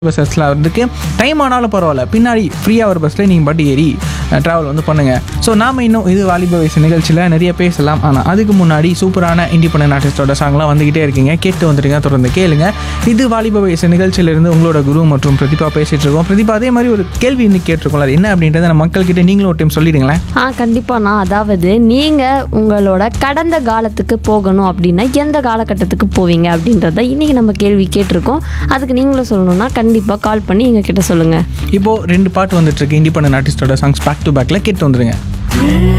பஸ்ஸஸ்லாம் வந்துருக்கு டைம் ஆனாலும் பரவாயில்ல பின்னாடி ஃப்ரீயாக ஒரு பஸ்ஸில் நீங்கள் பாட்டு ஏறி ட்ராவல் வந்து பண்ணுங்கள் ஸோ நாம் இன்னும் இது வாலிப வயசு நிகழ்ச்சியில் நிறைய பேசலாம் ஆனால் அதுக்கு முன்னாடி சூப்பரான இண்டிபெண்டன்ட் ஆர்டிஸ்டோட சாங்லாம் வந்துக்கிட்டே இருக்கீங்க கேட்டு வந்துருங்க தொடர்ந்து கேளுங்க இது வாலிப வயசு நிகழ்ச்சியிலிருந்து உங்களோட குரு மற்றும் பிரதிபா பேசிகிட்டு இருக்கோம் பிரதிபா அதே மாதிரி ஒரு கேள்வி இன்னைக்கு கேட்டிருக்கோம்ல அது என்ன அப்படின்றத நம்ம மக்கள்கிட்ட நீங்களும் ஒரு டைம் சொல்லிடுங்களேன் ஆ கண்டிப்பாண்ணா அதாவது நீங்கள் உங்களோட கடந்த காலத்துக்கு போகணும் அப்படின்னா எந்த காலகட்டத்துக்கு போவீங்க அப்படின்றத இன்றைக்கி நம்ம கேள்வி கேட்டிருக்கோம் அதுக்கு நீங்களும் சொல்லணும்னா கண்டிப்பாக கால் பண்ணி எங்கள் கிட்ட சொல்லுங்கள் இப்போது ரெண்டு பாட்டு வந்துட்டு இருக்கு இண்டிபெண்டன்ட் ஆர்டிஸ்டோட சாங்ஸ் பேக் டு பேக்கில் கேட்டு வந்துருங்க